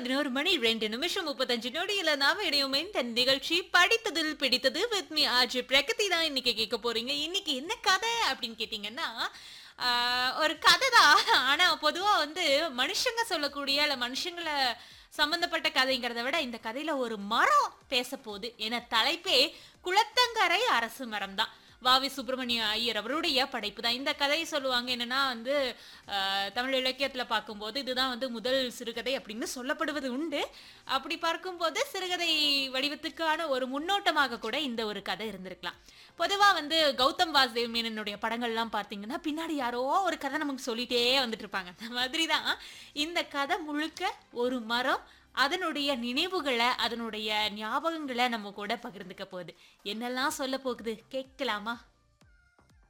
பதினோரு மணி ரெண்டு நிமிஷம் முப்பத்தஞ்சு நொடியில நாம இடையுமே இந்த நிகழ்ச்சி படித்ததில் பிடித்தது வித் மீ ஆஜ் பிரகதி தான் இன்னைக்கு கேட்க போறீங்க இன்னைக்கு என்ன கதை அப்படின்னு கேட்டீங்கன்னா ஆஹ், ஒரு கதை தான் ஆனா பொதுவா வந்து மனுஷங்க சொல்லக்கூடிய இல்ல மனுஷங்களை சம்பந்தப்பட்ட கதைங்கிறத விட இந்த கதையில ஒரு மரம் பேச போகுது என தலைப்பே குளத்தங்கரை அரசு மரம் தான் வாவி சுப்பிரமணிய ஐயர் அவருடைய படைப்பு தான் இந்த கதையை சொல்லுவாங்க என்னன்னா வந்து ஆஹ், தமிழ் இலக்கியத்துல பார்க்கும்போது இதுதான் வந்து முதல் சிறுகதை அப்படின்னு சொல்லப்படுவது உண்டு அப்படி பார்க்கும்போது சிறுகதை வடிவத்துக்கான ஒரு முன்னோட்டமாக கூட இந்த ஒரு கதை இருந்திருக்கலாம் பொதுவா வந்து கௌதம் வாசுதேவ் மேனனுடைய படங்கள்லாம் பார்த்தீங்கன்னா பின்னாடி யாரோ ஒரு கதை நமக்கு சொல்லிட்டே வந்துட்டு இருப்பாங்க அந்த மாதிரி தான் இந்த கதை முழுக்க ஒரு மரம் அதனுடைய நினைவுகளை அதனுடைய ஞாபகங்களை நம்ம கூட பகிர்ந்துக்க போகுது என்னெல்லாம் சொல்ல போகுது கேட்கலாமா